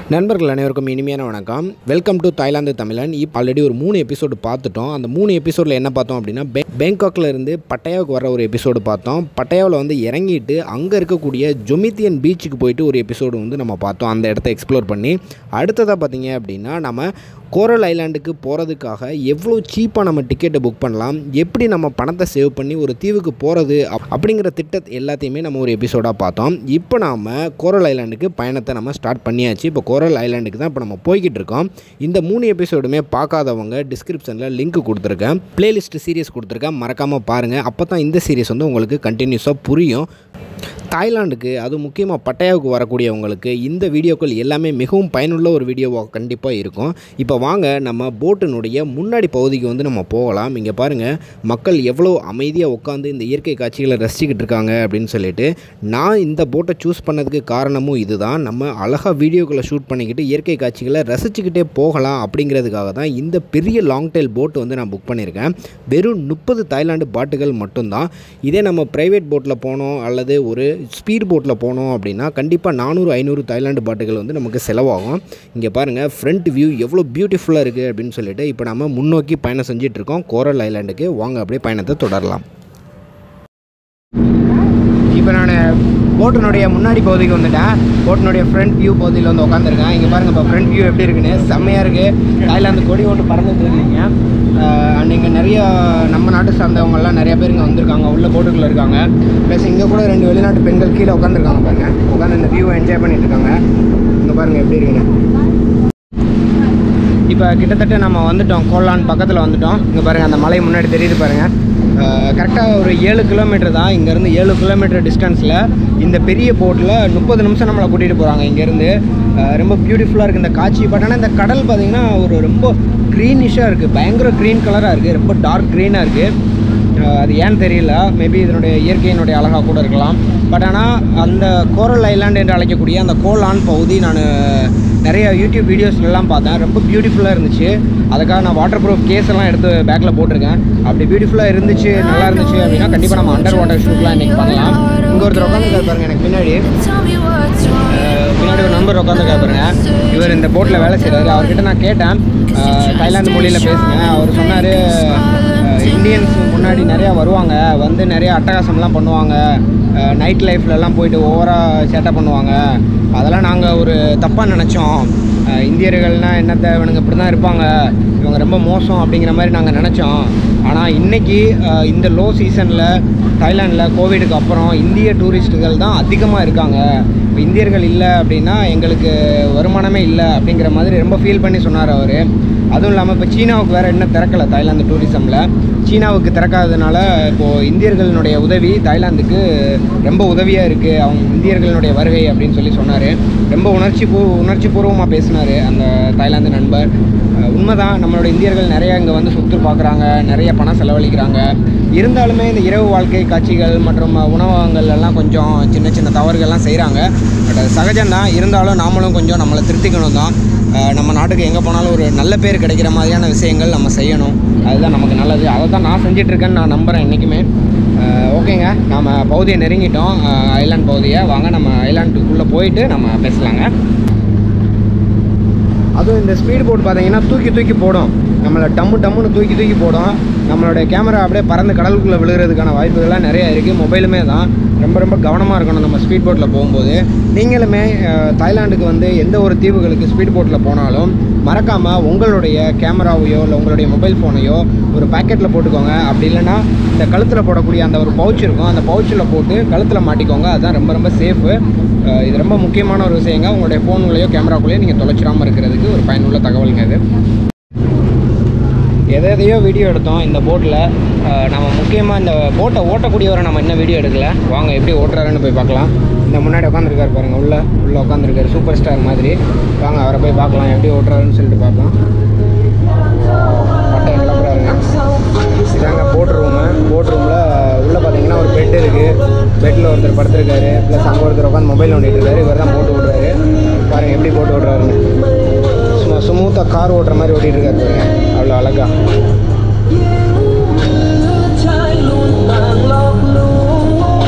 நண்பர்கள் அனைவருக்கும் இனிமையான வணக்கம் வெல்கம் டு தாய்லாந்து தமிழன் இப்போ ஆல்ரெடி ஒரு மூணு எபிசோடு பார்த்துட்டோம் அந்த மூணு எபிசோடில் என்ன பார்த்தோம் அப்படின்னா பே பேங்காக்ல இருந்து பட்டையாவுக்கு வர ஒரு எபிசோடு பார்த்தோம் பட்டையாவில் வந்து இறங்கிட்டு அங்கே இருக்கக்கூடிய ஜொமித்தியன் பீச்சுக்கு போயிட்டு ஒரு எபிசோடு வந்து நம்ம பார்த்தோம் அந்த இடத்த எக்ஸ்ப்ளோர் பண்ணி அடுத்ததாக பார்த்தீங்க அப்படின்னா நம்ம கோரல் ஐலாண்டுக்கு போகிறதுக்காக எவ்வளோ சீப்பாக நம்ம டிக்கெட்டை புக் பண்ணலாம் எப்படி நம்ம பணத்தை சேவ் பண்ணி ஒரு தீவுக்கு போகிறது அப்படிங்கிற திட்டத்தை எல்லாத்தையுமே நம்ம ஒரு எபிசோடாக பார்த்தோம் இப்போ நாம் கோரல் ஐலாண்டுக்கு பயணத்தை நம்ம ஸ்டார்ட் பண்ணியாச்சு இப்போ கோரல் ஐலாண்டுக்கு தான் இப்போ நம்ம போய்கிட்டு இருக்கோம் இந்த மூணு எபிசோடுமே பார்க்காதவங்க டிஸ்கிரிப்ஷனில் லிங்க் கொடுத்துருக்கேன் பிளேலிஸ்ட் சீரியஸ் கொடுத்துருக்கேன் மறக்காமல் பாருங்கள் அப்போ தான் இந்த சீரியஸ் வந்து உங்களுக்கு கண்டினியூஸாக புரியும் தாய்லாந்துக்கு அது முக்கியமாக பட்டையாவுக்கு வரக்கூடியவங்களுக்கு இந்த வீடியோக்கள் எல்லாமே மிகவும் பயனுள்ள ஒரு வீடியோவாக கண்டிப்பாக இருக்கும் இப்போ வாங்க நம்ம போட்டினுடைய முன்னாடி பகுதிக்கு வந்து நம்ம போகலாம் இங்கே பாருங்கள் மக்கள் எவ்வளோ அமைதியாக உட்காந்து இந்த இயற்கை காட்சிகளை ரசிச்சுக்கிட்டு இருக்காங்க அப்படின்னு சொல்லிட்டு நான் இந்த போட்டை சூஸ் பண்ணதுக்கு காரணமும் இதுதான் நம்ம அழகாக வீடியோக்களை ஷூட் பண்ணிக்கிட்டு இயற்கை காட்சிகளை ரசிச்சுக்கிட்டே போகலாம் அப்படிங்கிறதுக்காக தான் இந்த பெரிய லாங் டெயில் போட் வந்து நான் புக் பண்ணியிருக்கேன் வெறும் முப்பது தாய்லாந்து பாட்டுகள் மட்டும்தான் இதே நம்ம ப்ரைவேட் போட்டில் போனோம் அல்லது ஒரு ஸ்பீட் போட்டில் போனோம் அப்படின்னா கண்டிப்பாக நானூறு ஐநூறு தாய்லாந்து பாட்டுகள் வந்து நமக்கு செலவாகும் இங்கே பாருங்கள் ஃப்ரண்ட் வியூ எவ்வளோ பியூட்டிஃபுல்லாக இருக்குது அப்படின்னு சொல்லிட்டு இப்போ நம்ம முன்னோக்கி பயணம் செஞ்சுட்டு இருக்கோம் கோரல் ஐலாண்டுக்கு வாங்க அப்படியே பயணத்தை தொடரலாம் இப்போ நான் போட்டினுடைய முன்னாடி பகுதிக்கு வந்துட்டேன் போட்டினுடைய ஃப்ரண்ட் வியூ பகுதியில் வந்து உட்காந்துருக்கேன் இங்கே பாருங்கள் இப்போ ஃப்ரண்ட் வியூ எப்படி இருக்குன்னு செம்மையாக இருக்குது தாய்லாந்து கொடி ஓட்டு பறந்துட்டு இருக்கீங்க அண்ட் இங்கே நிறைய நம்ம நாட்டு சார்ந்தவங்கலாம் நிறைய பேர் இங்கே வந்திருக்காங்க உள்ள போட்டுக்குள்ளே இருக்காங்க ப்ளஸ் இங்கே கூட ரெண்டு வெளிநாட்டு பெண்கள் கீழே உட்காந்துருக்காங்க பாருங்க உட்காந்து இந்த வியூவை என்ஜாய் பண்ணிட்டு இருக்காங்க இங்கே பாருங்கள் எப்படி இருக்குன்னு இப்போ கிட்டத்தட்ட நம்ம வந்துட்டோம் கோலான் பக்கத்தில் வந்துட்டோம் இங்கே பாருங்கள் அந்த மலை முன்னாடி தெரியுது பாருங்கள் கரெக்டாக ஒரு ஏழு கிலோமீட்டர் தான் இங்கேருந்து ஏழு கிலோமீட்டர் டிஸ்டன்ஸில் இந்த பெரிய போட்டில் முப்பது நிமிஷம் நம்மளை கூட்டிகிட்டு போகிறாங்க இங்கேருந்து ரொம்ப பியூட்டிஃபுல்லாக இருக்குது இந்த காட்சி பட் ஆனால் இந்த கடல் பார்த்திங்கன்னா ஒரு ரொம்ப க்ரீனிஷாக இருக்குது பயங்கர க்ரீன் கலராக இருக்குது ரொம்ப டார்க் க்ரீனாக இருக்குது அது ஏன்னு தெரியல மேபி இதனுடைய இயற்கையினுடைய அழகாக கூட இருக்கலாம் பட் ஆனால் அந்த கோரல் ஐலாண்ட் என்று அழைக்கக்கூடிய அந்த கோலான் பகுதி நான் நிறைய யூடியூப் வீடியோஸ்லாம் பார்த்தேன் ரொம்ப பியூட்டிஃபுல்லாக இருந்துச்சு அதுக்காக நான் வாட்டர் ப்ரூஃப் கேஸ் எல்லாம் எடுத்து பேக்கில் போட்டிருக்கேன் அப்படி பியூட்டிஃபுல்லாக இருந்துச்சு நல்லா இருந்துச்சு அப்படின்னா கண்டிப்பாக நம்ம அண்டர் வாட்டர் ஷூட்லாம் இன்றைக்கி பண்ணலாம் இங்கே ஒருத்தர் உட்காந்துருக்காரு பாருங்க எனக்கு பின்னாடி பின்னாடி ஒரு நம்பர் உட்காந்துருக்காரு பாருங்க இவர் இந்த போட்டில் வேலை செய்கிறாரு அவர்கிட்ட நான் கேட்டேன் தாய்லாந்து மொழியில் பேசுனேன் அவர் சொன்னார் இந்தியன்ஸ் முன்னாடி நிறையா வருவாங்க வந்து நிறைய அட்டகாசம்லாம் பண்ணுவாங்க நைட் லைஃப்லலாம் போயிட்டு ஓவராக சேட்டை பண்ணுவாங்க அதெல்லாம் நாங்கள் ஒரு தப்பாக நினச்சோம் இந்தியர்கள்னால் என்னத்தை இவனுங்க இப்படி தான் இருப்பாங்க இவங்க ரொம்ப மோசம் அப்படிங்கிற மாதிரி நாங்கள் நினச்சோம் ஆனால் இன்றைக்கி இந்த லோ சீசனில் தாய்லாண்டில் கோவிடுக்கு அப்புறம் இந்திய டூரிஸ்ட்டுகள் தான் அதிகமாக இருக்காங்க இப்போ இந்தியர்கள் இல்லை அப்படின்னா எங்களுக்கு வருமானமே இல்லை அப்படிங்கிற மாதிரி ரொம்ப ஃபீல் பண்ணி சொன்னார் அவர் அதுவும் இல்லாமல் இப்போ சீனாவுக்கு வேறு இன்னும் திறக்கலை தாய்லாந்து டூரிசமில் சீனாவுக்கு திறக்காததுனால இப்போது இந்தியர்களினுடைய உதவி தாய்லாந்துக்கு ரொம்ப உதவியாக இருக்குது அவங்க இந்தியர்களினுடைய வருகை அப்படின்னு சொல்லி சொன்னார் ரொம்ப உணர்ச்சி பூ உணர்ச்சி பூர்வமாக பேசினார் அந்த தாய்லாந்து நண்பர் உண்மைதான் நம்மளோட இந்தியர்கள் நிறையா இங்கே வந்து சுற்று பார்க்குறாங்க நிறைய பணம் செலவழிக்கிறாங்க இருந்தாலுமே இந்த இரவு வாழ்க்கை காட்சிகள் மற்றும் உணவகங்கள் எல்லாம் கொஞ்சம் சின்ன சின்ன தவறுகள்லாம் செய்கிறாங்க பட் அது சகஜம்தான் இருந்தாலும் நாமளும் கொஞ்சம் நம்மளை திருத்திக்கணும் தான் நம்ம நாட்டுக்கு எங்கே போனாலும் ஒரு நல்ல பேர் கிடைக்கிற மாதிரியான விஷயங்கள் நம்ம செய்யணும் அதுதான் நமக்கு நல்லது அதை தான் நான் செஞ்சிட்ருக்கேன்னு நான் நம்புகிறேன் என்றைக்குமே ஓகேங்க நம்ம பகுதியை நெருங்கிட்டோம் ஐலாண்ட் பகுதியை வாங்க நம்ம ஐலாண்டுக்குள்ளே போயிட்டு நம்ம பேசலாங்க அதுவும் இந்த ஸ்பீட் போட் பார்த்தீங்கன்னா தூக்கி தூக்கி போடும் நம்மளை டம்மு டம்முன்னு தூக்கி தூக்கி போடும் நம்மளோட கேமரா அப்படியே பறந்து கடலுக்குள்ளே விழுகிறதுக்கான வாய்ப்புகள்லாம் நிறையா இருக்குது மொபைலுமே தான் ரொம்ப ரொம்ப கவனமாக இருக்கணும் நம்ம ஸ்பீட் போட்டில் போகும்போது நீங்களுமே தாய்லாண்டுக்கு வந்து எந்த ஒரு தீவுகளுக்கு ஸ்பீட் போட்டில் போனாலும் மறக்காமல் உங்களுடைய கேமராவையோ இல்லை உங்களுடைய மொபைல் ஃபோனையோ ஒரு பேக்கெட்டில் போட்டுக்கோங்க அப்படி இல்லைன்னா இந்த கழுத்தில் போடக்கூடிய அந்த ஒரு பவுச் இருக்கும் அந்த பவுச்சில் போட்டு கழுத்தில் மாட்டிக்கோங்க அதுதான் ரொம்ப ரொம்ப சேஃபு இது ரொம்ப முக்கியமான ஒரு விஷயங்க உங்களுடைய ஃபோனுங்களையோ கேமராக்குள்ளேயோ நீங்கள் தொலைச்சிடாமல் இருக்கிறதுக்கு ஒரு பயனுள்ள தகவலுங்க இது எதை எதையோ வீடியோ எடுத்தோம் இந்த போட்டில் நம்ம முக்கியமாக இந்த போட்டை ஓட்டக்கூடியவரை நம்ம என்ன வீடியோ எடுக்கல வாங்க எப்படி ஓட்டுறாருன்னு போய் பார்க்கலாம் இந்த முன்னாடி உட்காந்துருக்காரு பாருங்கள் உள்ளே உள்ளே உட்காந்துருக்காரு சூப்பர் ஸ்டார் மாதிரி வாங்க அவரை போய் பார்க்கலாம் எப்படி ஓட்டுறாருன்னு சொல்லிட்டு பார்க்கலாம் பட்டை கிளம்புறாருங்க இதாங்க போட் ரூமு போட் ரூமில் உள்ளே பார்த்தீங்கன்னா ஒரு பெட் இருக்குது பெட்டில் ஒருத்தர் படுத்திருக்காரு ப்ளஸ் அங்கே ஒருத்தர் உட்காந்து மொபைல் நோண்டிட்டு இருக்காரு இவர் தான் போட்டு விட்றாரு பாருங்கள் எப்படி போட்டு விட்றாருன்னு சும்மா ஸ்மூத்தாக கார் ஓட்டுற மாதிரி ஓட்டிகிட்டு இருக்காரு பாருங்க அவ்வளோ அழகா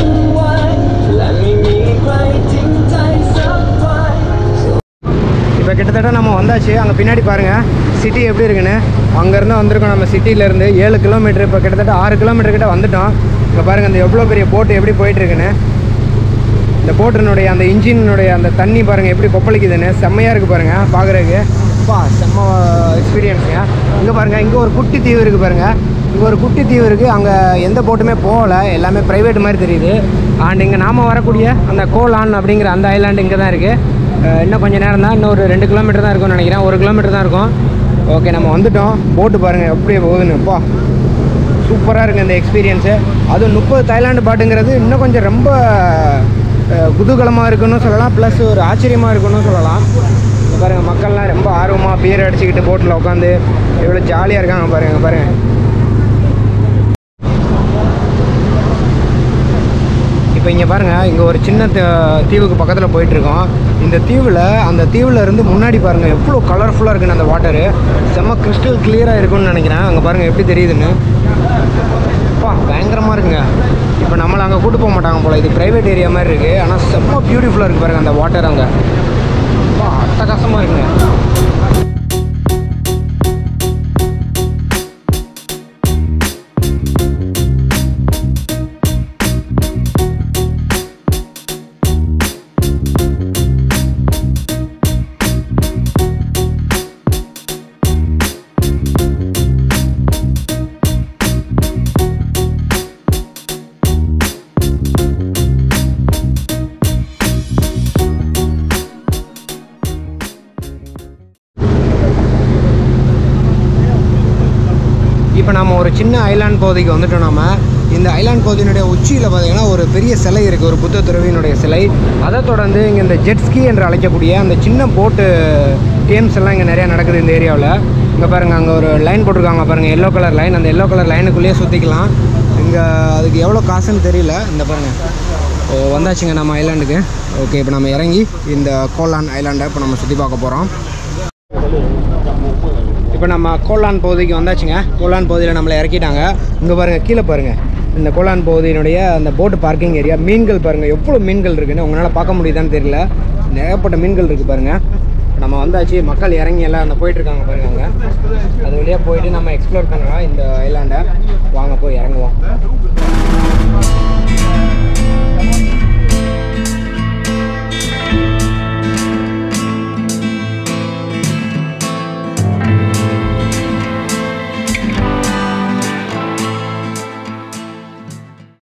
இப்போ இப்போ கிட்டத்தட்ட நம்ம வந்தாச்சு அங்கே பின்னாடி பாருங்கள் சிட்டி எப்படி இருக்குன்னு அங்கேருந்து வந்திருக்கோம் நம்ம சிட்டியிலேருந்து ஏழு கிலோமீட்டர் இப்போ கிட்டத்தட்ட ஆறு கிலோமீட்டர் கிட்ட வந்துட்டோம் இப்போ பாருங்கள் இந்த எவ்வளோ பெரிய போட்டு எப்படி போயிட்டுருக்குன்னு இந்த போட்டினுடைய அந்த இன்ஜினுடைய அந்த தண்ணி பாருங்கள் எப்படி கொப்பளிக்குதுன்னு செம்மையாக இருக்குது பாருங்கள் பார்க்குறதுக்கு அப்பா செம்ம எக்ஸ்பீரியன்ஸுங்க இங்கே பாருங்கள் இங்கே ஒரு குட்டி தீவு இருக்குது பாருங்கள் இங்கே ஒரு குட்டி தீவு இருக்குது அங்கே எந்த போட்டுமே போகலை எல்லாமே ப்ரைவேட் மாதிரி தெரியுது அண்ட் இங்கே நாம் வரக்கூடிய அந்த கோலான் அப்படிங்கிற அந்த ஐலாண்டு இங்கே தான் இருக்குது இன்னும் கொஞ்சம் நேரம் தான் இன்னும் ஒரு ரெண்டு கிலோமீட்டர் தான் இருக்கும்னு நினைக்கிறேன் ஒரு கிலோமீட்டர் தான் இருக்கும் ஓகே நம்ம வந்துட்டோம் போட்டு பாருங்கள் எப்படி போகுதுன்னு அப்பா சூப்பராக இருக்குது இந்த எக்ஸ்பீரியன்ஸு அதுவும் முப்பது தாய்லாந்து பாட்டுங்கிறது இன்னும் கொஞ்சம் ரொம்ப குதூகலமாக இருக்குன்னு சொல்லலாம் ப்ளஸ் ஒரு ஆச்சரியமாக இருக்குன்னு சொல்லலாம் இங்க பாருங்கள் மக்கள்லாம் ரொம்ப ஆர்வமாக பியர் அடிச்சுக்கிட்டு போட்டில் உட்காந்து எவ்வளோ ஜாலியாக இருக்காங்க பாருங்கள் பாருங்கள் இப்போ இங்கே பாருங்கள் இங்கே ஒரு சின்ன த- தீவுக்கு பக்கத்தில் போயிட்டுருக்கோம் இந்த தீவில் அந்த தீவில் இருந்து முன்னாடி பாருங்கள் எவ்வளோ கலர்ஃபுல்லாக இருக்குன்னு அந்த வாட்டரு செம்ம கிறிஸ்டல் கிளியராக இருக்கும்னு நினைக்கிறேன் அங்கே பாருங்கள் எப்படி தெரியுதுன்னு அப்பா பயங்கரமாக இருக்குங்க இப்போ நம்மளை அங்கே கூட்டு போக மாட்டாங்க போல் இது ப்ரைவேட் ஏரியா மாதிரி இருக்குது ஆனால் செம்ம பியூட்டிஃபுல்லாக இருக்குது பாருங்கள் அந்த வாட்டர் அங்கே அப்பா அட்டகாசமாக இருக்குங்க இப்போ நம்ம ஒரு சின்ன ஐலாண்ட் பகுதிக்கு வந்துட்டோம் நாம இந்த ஐலாண்ட் பகுதியினுடைய உச்சியில் பார்த்தீங்கன்னா ஒரு பெரிய சிலை இருக்குது ஒரு புத்த துறவியினுடைய சிலை அதை தொடர்ந்து இங்கே இந்த ஜெட்ஸ்கி என்று அழைக்கக்கூடிய அந்த சின்ன போட்டு கேம்ஸ் எல்லாம் இங்கே நிறையா நடக்குது இந்த ஏரியாவில் இங்கே பாருங்கள் அங்கே ஒரு லைன் போட்டிருக்காங்க பாருங்கள் எல்லோ கலர் லைன் அந்த எல்லோ கலர் லைனுக்குள்ளேயே சுற்றிக்கலாம் இங்கே அதுக்கு எவ்வளோ காசுன்னு தெரியல இந்த பாருங்கள் ஓ வந்தாச்சுங்க நம்ம ஐலாண்டுக்கு ஓகே இப்போ நம்ம இறங்கி இந்த கோலான் ஐலாண்டை இப்போ நம்ம சுற்றி பார்க்க போகிறோம் இப்போ நம்ம கோலான் பகுதிக்கு வந்தாச்சுங்க கோலான் பகுதியில் நம்மளை இறக்கிட்டாங்க இங்கே பாருங்கள் கீழே பாருங்கள் இந்த கோலான் பகுதியினுடைய அந்த போட்டு பார்க்கிங் ஏரியா மீன்கள் பாருங்கள் எவ்வளோ மீன்கள் இருக்குன்னு உங்களால் பார்க்க முடியுதான்னு தெரியல ஏகப்பட்ட மீன்கள் இருக்குது பாருங்கள் நம்ம வந்தாச்சு மக்கள் இறங்கி எல்லாம் அந்த போயிட்டுருக்காங்க பாருங்க அங்கே அது வழியாக போயிட்டு நம்ம எக்ஸ்ப்ளோர் பண்ணலாம் இந்த ஐலாண்டை வாங்க போய் இறங்குவோம்